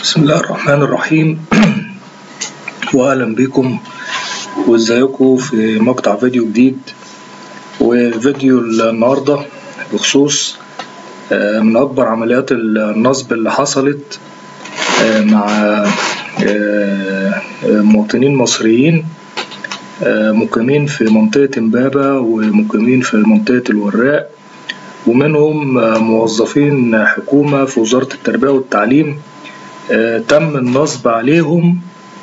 بسم الله الرحمن الرحيم واهلا بكم وازيكم في مقطع فيديو جديد وفيديو النهارده بخصوص من اكبر عمليات النصب اللي حصلت مع مواطنين مصريين مقيمين في منطقة امبابة ومقيمين في منطقة الوراق ومنهم موظفين حكومة في وزارة التربية والتعليم تم النصب عليهم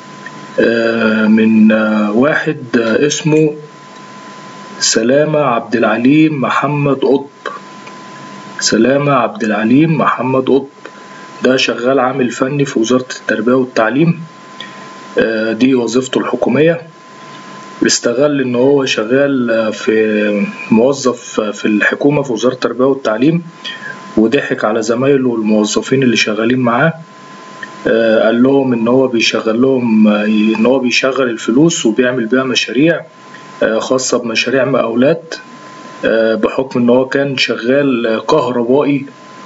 من واحد اسمه سلامة عبد العليم محمد قطب سلامة عبد العليم محمد قطب ده شغال عامل فني في وزارة التربية والتعليم دي وظيفته الحكومية استغل ان هو شغال في موظف في الحكومة في وزارة التربية والتعليم وضحك على زمايله الموظفين اللي شغالين معاه قال لهم ان هو بيشغل لهم ان هو بيشغل الفلوس وبيعمل بيها مشاريع خاصة بمشاريع مقاولات بحكم ان هو كان شغال كهربائي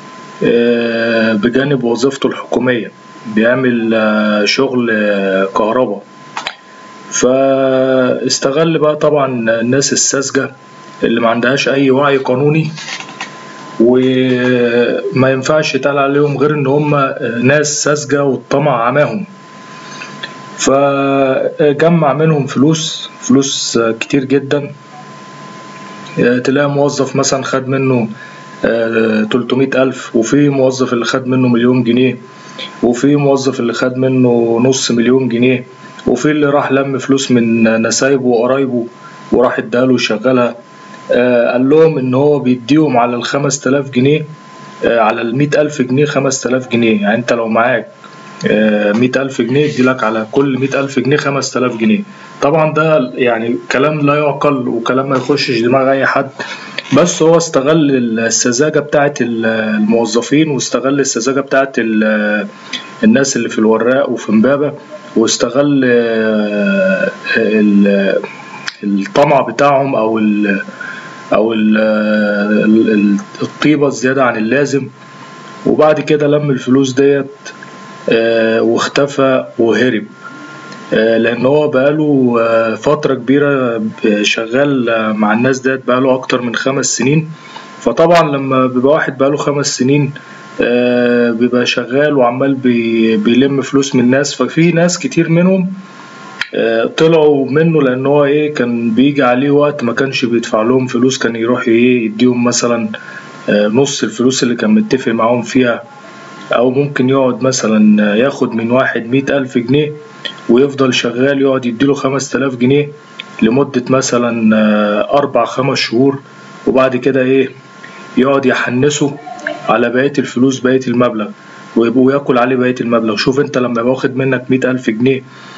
بجانب وظيفته الحكومية بيعمل شغل كهرباء فاستغل بقى طبعا الناس الساذجة اللي ما عندهاش أي وعي قانوني وما ينفعش يتقال عليهم غير إن هم ناس ساذجة والطمع عماهم فجمع منهم فلوس فلوس كتير جدا تلاقي موظف مثلا خد منه تلتمية ألف وفي موظف اللي خد منه مليون جنيه وفي موظف اللي خد منه نص مليون جنيه وفي اللي راح لم فلوس من نسايبه وقرايبه وراح اداله يشغلها آه قال لهم ان هو بيديهم على الخمس تلاف جنيه آه على المية ألف جنيه خمس تلاف جنيه يعني انت لو معاك آه مية ألف جنيه يديلك على كل مية ألف جنيه خمس تلاف جنيه طبعا ده يعني كلام لا يعقل وكلام ما يخشش دماغ أي حد بس هو استغل السذاجة بتاعت الموظفين واستغل السذاجة بتاعت الناس اللي في الوراق وفي امبابة واستغل الطمع بتاعهم او ال او ال الطيبة الزيادة عن اللازم وبعد كده لم الفلوس ديت واختفى وهرب لان هو بقاله فترة كبيرة شغال مع الناس ديت بقاله اكتر من خمس سنين فطبعا لما بيبقى واحد بقاله خمس سنين بيبقى شغال وعمال بيلم فلوس من الناس ففي ناس كتير منهم طلعوا منه لان هو ايه كان بيجي عليه وقت ما كانش بيدفع لهم فلوس كان يروح ايه يديهم مثلا نص الفلوس اللي كان متفق معاهم فيها او ممكن يقعد مثلا ياخد من واحد مية الف جنيه ويفضل شغال يقعد يديله خمس تلاف جنيه لمدة مثلا أربع خمس شهور وبعد كده إيه يقعد يحنسه على بقية الفلوس بقية المبلغ وياكل عليه بقية المبلغ شوف انت لما واخد منك مية ألف جنيه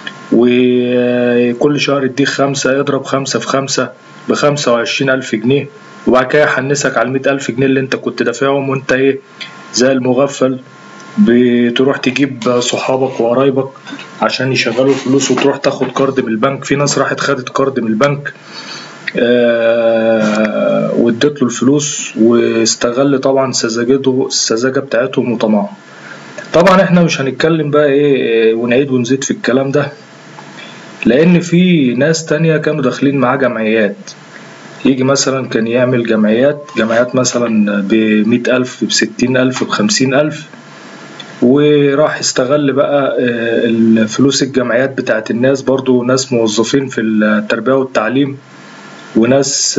وكل شهر يديك خمسة اضرب خمسة في خمسة بخمسة وعشرين ألف جنيه وبعد كده يحنسك على المية ألف جنيه اللي انت كنت دافعهم وانت ايه زي المغفل بتروح تجيب صحابك وقرايبك عشان يشغلوا الفلوس وتروح تاخد كارد من البنك في ناس راحت خدت كارد من البنك آه واديت له الفلوس واستغل طبعا سذاجته السذاجه بتاعتهم وطمعهم طبعا احنا مش هنتكلم بقى ايه ونعيد ونزيد في الكلام ده لان في ناس تانية كانوا داخلين معاه جمعيات يجي مثلا كان يعمل جمعيات جمعيات مثلا بمئة ألف بستين ألف بخمسين ألف وراح استغل بقى الفلوس الجمعيات بتاعت الناس برضو ناس موظفين في التربية والتعليم وناس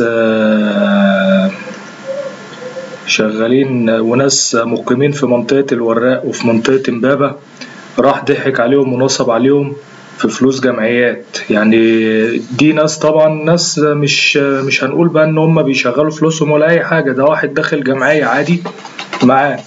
شغالين وناس مقيمين في منطقة الوراق وفي منطقة امبابة راح ضحك عليهم ونصب عليهم في فلوس جمعيات يعني دي ناس طبعا ناس مش مش هنقول بقى ان هم بيشغلوا فلوسهم ولا اي حاجة ده واحد داخل جمعية عادي معاه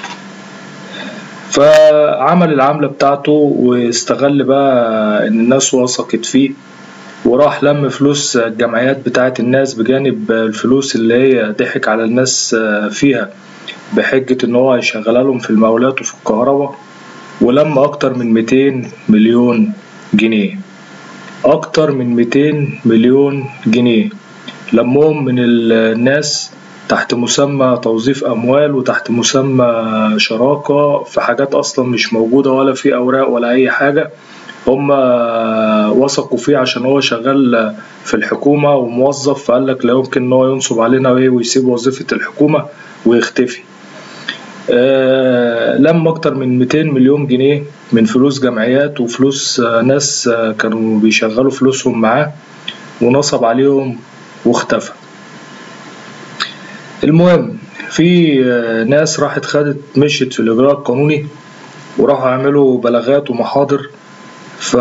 فعمل العملة بتاعته واستغل بقى ان الناس وثقت فيه وراح لم فلوس الجمعيات بتاعت الناس بجانب الفلوس اللي هي ضحك على الناس فيها بحجة إن هو هيشغلها لهم في المقاولات وفي الكهرباء ولم أكتر من ميتين مليون جنيه أكتر من ميتين مليون جنيه لمهم من الناس تحت مسمى توظيف أموال وتحت مسمى شراكة في حاجات أصلا مش موجودة ولا في أوراق ولا أي حاجة هما وثقوا فيه عشان هو شغال في الحكومة وموظف فقال لك لا يمكن إن هو ينصب علينا ويسيب وظيفة الحكومة ويختفي. آه لم أكتر من 200 مليون جنيه من فلوس جمعيات وفلوس ناس كانوا بيشغلوا فلوسهم معاه ونصب عليهم واختفى. المهم في ناس راحت خدت مشيت في الإجراء القانوني وراحوا يعملوا بلاغات ومحاضر ف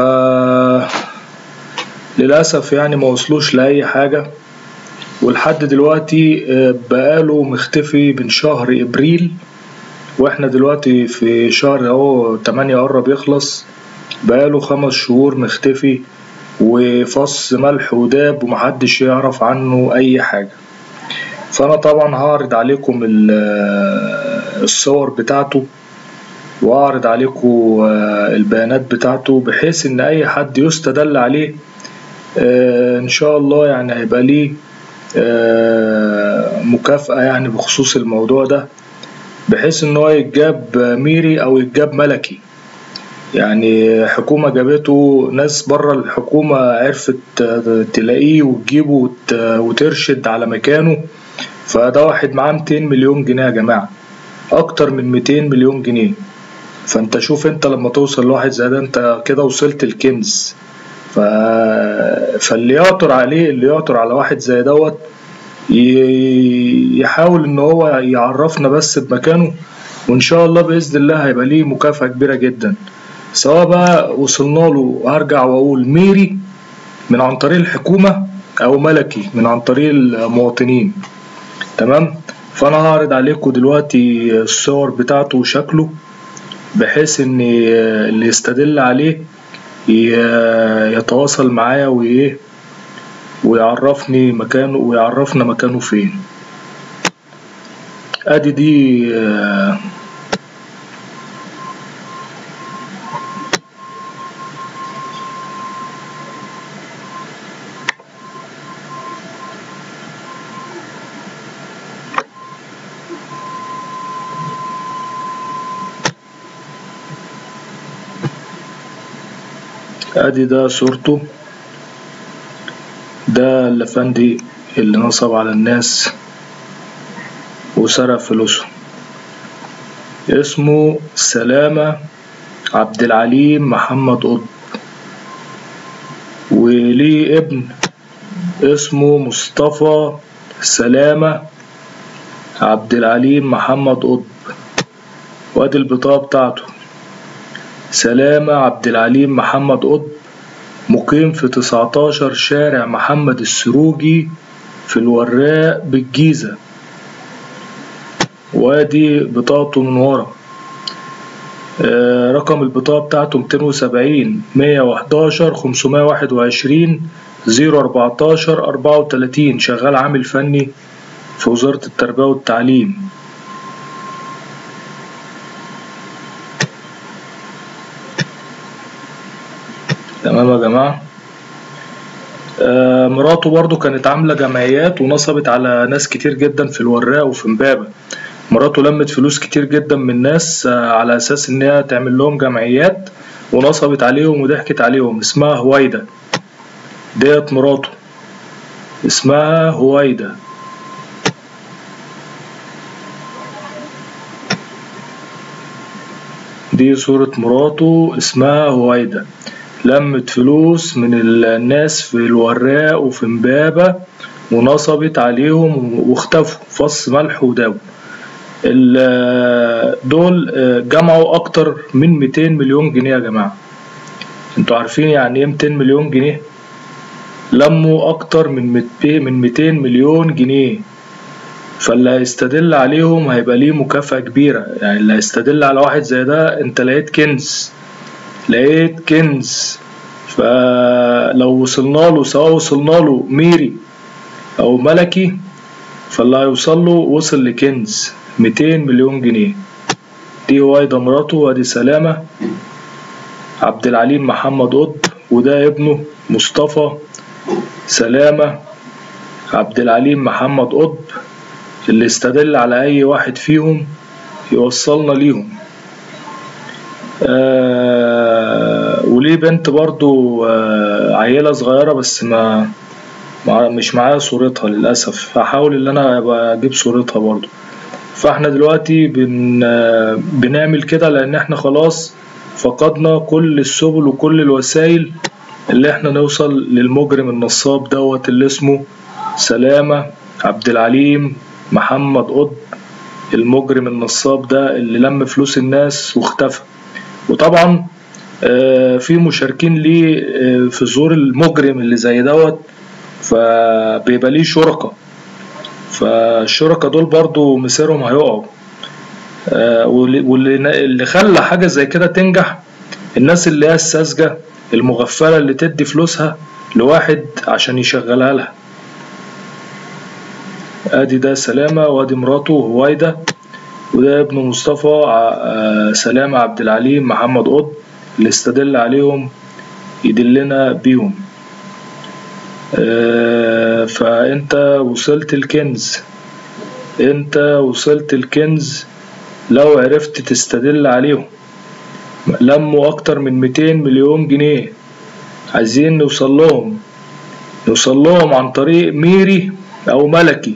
للأسف يعني ما وصلوش لأي حاجة ولحد دلوقتي بقاله مختفي من شهر إبريل واحنا دلوقتي في شهر اهو تمانية قرب يخلص بقاله خمس شهور مختفي وفص ملح وداب ومحدش يعرف عنه أي حاجة فأنا طبعا هعرض عليكم الصور بتاعته وأعرض عليكم البيانات بتاعته بحيث إن أي حد يستدل عليه إن شاء الله يعني هيبقى ليه مكافأة يعني بخصوص الموضوع ده بحيث إن هو يتجاب ميري أو يتجاب ملكي يعني حكومة جابته ناس بره الحكومة عرفت تلاقيه وتجيبه وترشد على مكانه فده واحد معاه 200 مليون جنيه يا جماعة أكتر من 200 مليون جنيه فأنت شوف أنت لما توصل لواحد زي ده أنت كده وصلت الكنز ف... فاللي يعثر عليه اللي يعثر على واحد زي دوت ي... يحاول إن هو يعرفنا بس بمكانه وإن شاء الله بإذن الله هيبقى ليه مكافأة كبيرة جدا سواء بقى وصلنا له هرجع وأقول ميري من عن طريق الحكومة أو ملكي من عن طريق المواطنين تمام فأنا هعرض عليكم دلوقتي الصور بتاعته وشكله بحيث إن اللي يستدل عليه يتواصل معايا وإيه ويعرفني مكانه ويعرفنا مكانه فين ادي دي ادي ده صورته ده الافندي اللي نصب على الناس وسرق فلوسهم اسمه سلامة عبد العليم محمد قطب وليه ابن اسمه مصطفى سلامة عبد العليم محمد قطب وادي البطاقة بتاعته سلامة عبد العليم محمد قطب مقيم في تسعتاشر شارع محمد السروجي في الوراق بالجيزة وادي بطاقته من ورا آه رقم البطاقة بتاعته ميتين وسبعين مية وحداشر خمسمية واحد وعشرين زيرو أربعتاشر أربعة وتلاتين شغال عامل فني في وزارة التربية والتعليم تمام يا جماعة آه مراته برضو كانت عاملة جمعيات ونصبت على ناس كتير جدا في الوراق وفي امبابة مراته لمت فلوس كتير جدا من ناس آه على أساس إن هي تعمل لهم جمعيات ونصبت عليهم وضحكت عليهم اسمها هويدا ديت مراته اسمها هويدا دي صورة مراته اسمها هويدا لمت فلوس من الناس في الوراق وفي امبابة ونصبت عليهم واختفوا فص ملح وداب دول جمعوا أكتر من 200 مليون جنيه يا جماعة انتوا عارفين يعني ايه 200 مليون جنيه لموا أكتر من من 200 مليون جنيه فاللي هيستدل عليهم هيبقى ليه مكافأة كبيرة يعني اللي هيستدل على واحد زي ده انت لقيت كنز لقيت كنز فلو وصلنا له سواء وصلنا له ميري او ملكي فاللي هيوصل له وصل لكنز 200 مليون جنيه دي وايدة مراته وادي سلامة عبد العليم محمد قطب وده ابنه مصطفى سلامة عبد العليم محمد قطب اللي استدل على أي واحد فيهم يوصلنا ليهم آه وليه بنت برضو آه عيلة صغيرة بس ما مع مش معايا صورتها للأسف هحاول إن أنا أبقى أجيب صورتها برضو فاحنا دلوقتي بن آه بنعمل كده لأن احنا خلاص فقدنا كل السبل وكل الوسائل اللي احنا نوصل للمجرم النصاب دوت اللي اسمه سلامة عبد العليم محمد قطب المجرم النصاب ده اللي لم فلوس الناس واختفى وطبعا في مشاركين ليه في ظهور المجرم اللي زي دوت فبيبقى ليه شركة فالشركة دول برضو مسيرهم هيقعوا واللي خلى حاجة زي كده تنجح الناس اللي هي الساذجة المغفلة اللي تدي فلوسها لواحد عشان يشغلها لها ادي ده سلامة وادي مراته هويدا وده ابن مصطفى سلامة عبد العليم محمد قطب اللي استدل عليهم يدلنا بيهم فانت وصلت الكنز انت وصلت الكنز لو عرفت تستدل عليهم لموا اكتر من 200 مليون جنيه عايزين نوصل لهم نوصل لهم عن طريق ميري او ملكي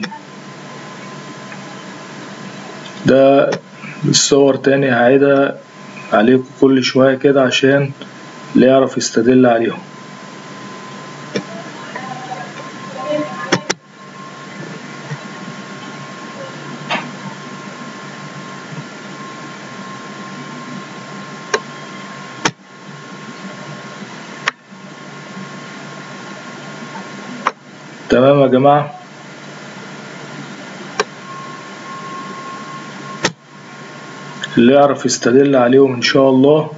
ده الصور تاني هعيدها عليكم كل شوية كده عشان اللي يعرف يستدل عليهم تمام يا جماعة اللي يعرف يستدل عليهم إن شاء الله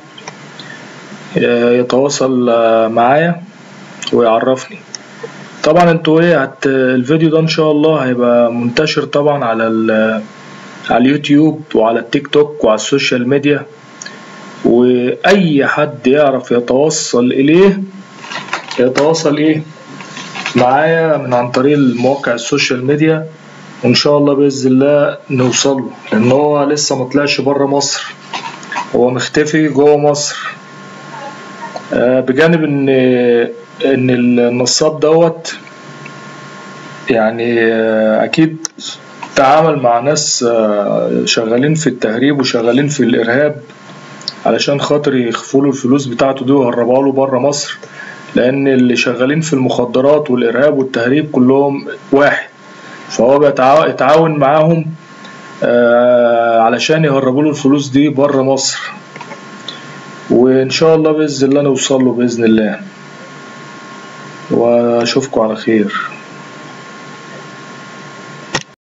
يتواصل معايا ويعرفني طبعا انتوا ايه هت الفيديو ده ان شاء الله هيبقى منتشر طبعا على على اليوتيوب وعلى التيك توك وعلى السوشيال ميديا واي حد يعرف يتوصل اليه يتواصل ايه معايا من عن طريق المواقع السوشيال ميديا وان شاء الله باذن الله نوصل له لان هو لسه ما طلعش بره مصر هو مختفي جوه مصر آه بجانب ان ان النصاب دوت يعني آه اكيد تعامل مع ناس آه شغالين في التهريب وشغالين في الارهاب علشان خاطر يخفوا له الفلوس بتاعته دي ويهربوها له بره مصر لان اللي شغالين في المخدرات والارهاب والتهريب كلهم واحد فهو بيتعاون معاهم آه علشان يهربوا له الفلوس دي بره مصر وان شاء الله باذن الله نوصل له باذن الله واشوفكم على خير